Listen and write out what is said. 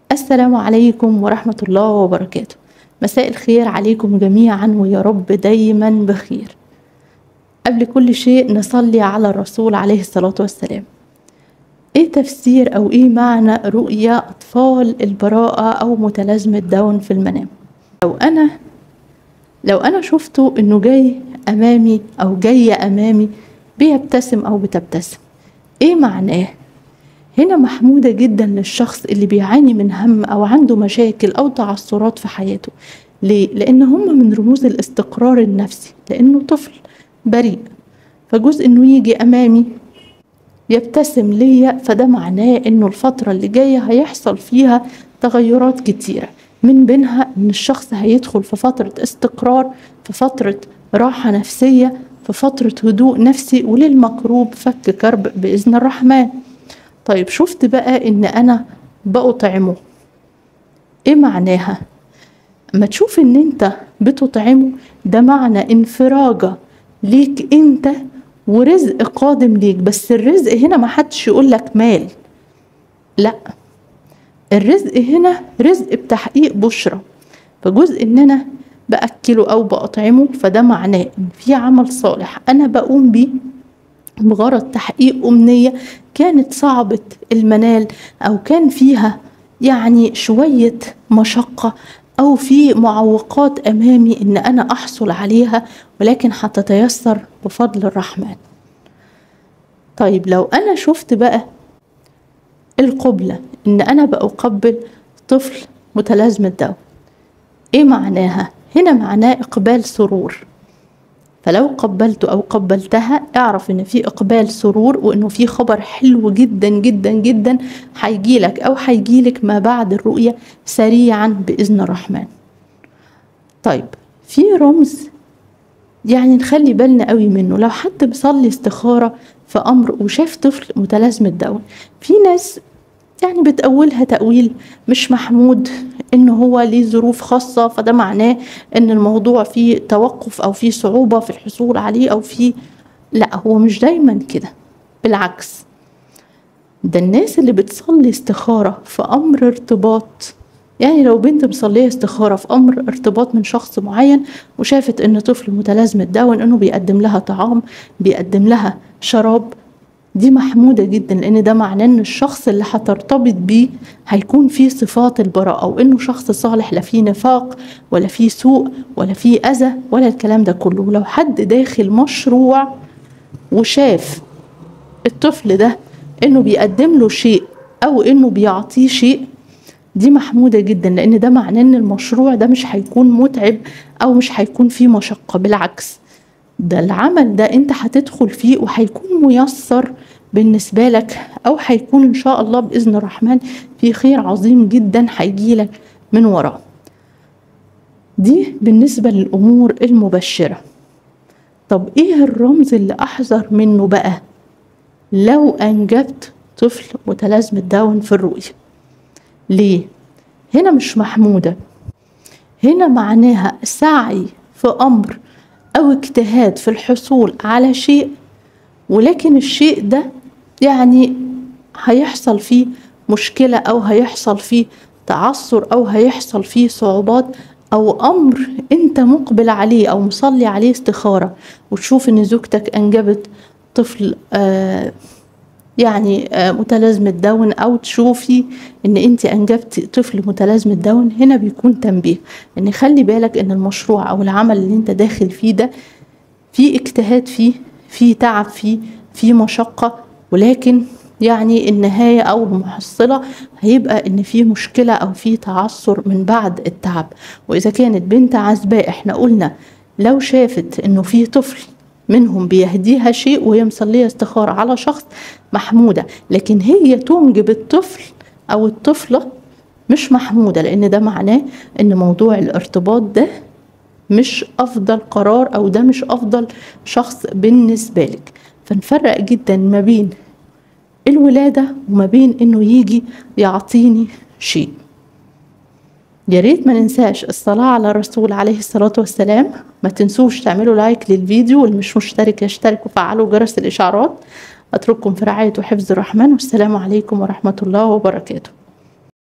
السلام عليكم ورحمة الله وبركاته مساء الخير عليكم جميعا ويا رب دايما بخير قبل كل شيء نصلي على الرسول عليه الصلاة والسلام ايه تفسير او ايه معنى رؤيا اطفال البراءة او متلازمة داون في المنام لو انا لو انا شفته انه جاي امامي او جاية امامي بيبتسم او بتبتسم ايه معناه هنا محمودة جدا للشخص اللي بيعاني من هم أو عنده مشاكل أو تعثرات في حياته ليه؟ لأن هم من رموز الاستقرار النفسي لأنه طفل بريء فجزء إنه يجي أمامي يبتسم ليا فده معناه إنه الفترة اللي جاية هيحصل فيها تغيرات كتيرة من بينها إن الشخص هيدخل في فترة استقرار في فترة راحة نفسية في فترة هدوء نفسي وللمكروب فك كرب بإذن الرحمن طيب شفت بقى ان انا بأطعمه ايه معناها اما تشوف ان انت بتطعمه ده معنى انفراجة ليك انت ورزق قادم ليك بس الرزق هنا ما حدش يقول لك مال لا الرزق هنا رزق بتحقيق بشرة فجزء ان انا باكله او باطعمه فده معناه ان في عمل صالح انا بقوم بيه بغرض تحقيق أمنية كانت صعبة المنال أو كان فيها يعني شوية مشقة أو في معوقات أمامي إن أنا أحصل عليها ولكن هتتيسر بفضل الرحمن طيب لو أنا شفت بقى القبلة إن أنا بأقبل طفل متلازمة داون إيه معناها؟ هنا معناه إقبال سرور فلو قبلته أو قبلتها اعرف إن في إقبال سرور وإنه في خبر حلو جدا جدا جدا هيجيلك أو هيجيلك ما بعد الرؤية سريعا بإذن الرحمن طيب في رمز يعني نخلي بالنا قوي منه لو حد بيصلي استخارة في أمر وشاف طفل متلازمة داون في ناس يعني بتأولها تأويل مش محمود إن هو ليه ظروف خاصة فده معناه إن الموضوع فيه توقف أو فيه صعوبة في الحصول عليه أو فيه لا هو مش دايما كده بالعكس ده الناس اللي بتصلي استخارة في أمر ارتباط يعني لو بنت مصلية استخارة في أمر ارتباط من شخص معين وشافت إن طفل متلازمة داون إنه بيقدم لها طعام بيقدم لها شراب دي محمودة جدا لأن ده معناه إن الشخص اللي هترتبط بيه هيكون فيه صفات البراءة وإنه شخص صالح لا فيه نفاق ولا فيه سوء ولا فيه أذى ولا الكلام ده كله لو حد داخل مشروع وشاف الطفل ده إنه بيقدم له شيء أو إنه بيعطيه شيء دي محمودة جدا لأن ده معناه إن المشروع ده مش هيكون متعب أو مش هيكون فيه مشقة بالعكس ده العمل ده انت هتدخل فيه وهيكون ميسر بالنسبة لك أو هيكون إن شاء الله بإذن الرحمن في خير عظيم جدا هيجيلك من وراه دي بالنسبة للأمور المبشرة طب إيه الرمز اللي أحذر منه بقى لو أنجبت طفل متلازمة داون في الرؤية ليه؟ هنا مش محمودة هنا معناها سعي في أمر أو اجتهاد في الحصول على شيء ولكن الشيء ده يعني هيحصل فيه مشكلة أو هيحصل فيه تعثر أو هيحصل فيه صعوبات أو أمر أنت مقبل عليه أو مصلي عليه استخارة وتشوف إن زوجتك أنجبت طفل آه يعني آه متلازمة داون أو تشوفي إن أنت أنجبتي طفل متلازمة داون هنا بيكون تنبيه إن خلي بالك إن المشروع أو العمل اللي أنت داخل فيه ده في اجتهاد فيه في تعب فيه في مشقة ولكن يعني النهاية أو المحصلة هيبقى إن في مشكلة أو في تعثر من بعد التعب وإذا كانت بنت عزباء إحنا قلنا لو شافت إنه في طفل منهم بيهديها شيء وهي مصلية استخارة على شخص محمودة لكن هي تنجب الطفل أو الطفلة مش محمودة لأن ده معناه إن موضوع الارتباط ده مش أفضل قرار أو ده مش أفضل شخص بالنسبة لك فنفرق جدا ما بين الولادة وما بين إنه يجي يعطيني شيء يا ريت ما ننساش الصلاة على الرسول عليه الصلاة والسلام ما تنسوش تعملوا لايك للفيديو واللي مش مشترك يشترك وفعلوا جرس الإشعارات أترككم في رعاية وحفظ الرحمن والسلام عليكم ورحمة الله وبركاته